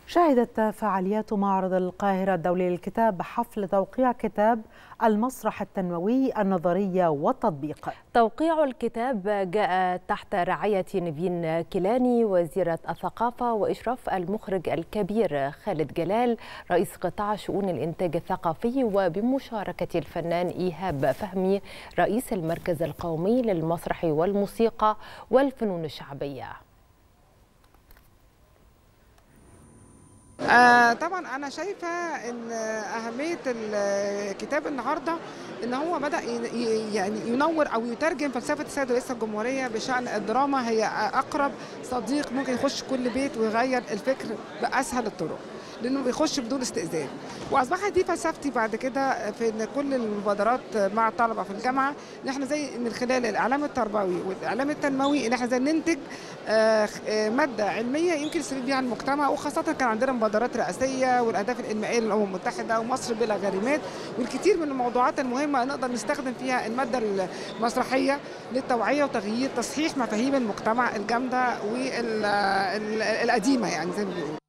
شهدت فعاليات معرض القاهرة الدولي للكتاب حفل توقيع كتاب المسرح التنموي النظرية والتطبيق توقيع الكتاب جاء تحت رعاية نيفين كيلاني وزيرة الثقافة وإشراف المخرج الكبير خالد جلال رئيس قطاع شؤون الإنتاج الثقافي وبمشاركة الفنان إيهاب فهمي رئيس المركز القومي للمسرح والموسيقى والفنون الشعبية آه طبعا انا شايفه ان اهميه الكتاب النهارده ان هو بدا يعني ينور او يترجم فلسفه السيد رئيس الجمهوريه بشان الدراما هي اقرب صديق ممكن يخش كل بيت ويغير الفكر باسهل الطرق لانه بيخش بدون استئذان واصبحت دي فلسفتي بعد كده في ان كل المبادرات مع الطلبه في الجامعه ان احنا زي من خلال الاعلام التربوي والاعلام التنموي ان احنا زي ننتج ماده علميه يمكن يستفيد بيها المجتمع وخاصه كان عندنا مبادرات رئاسيه والاهداف الانمائيه للامم المتحده ومصر بلا غريمات والكثير من الموضوعات المهمه نقدر نستخدم فيها الماده المسرحيه للتوعيه وتغيير تصحيح مفاهيم المجتمع الجامده والقديمه يعني زي ما بيقولوا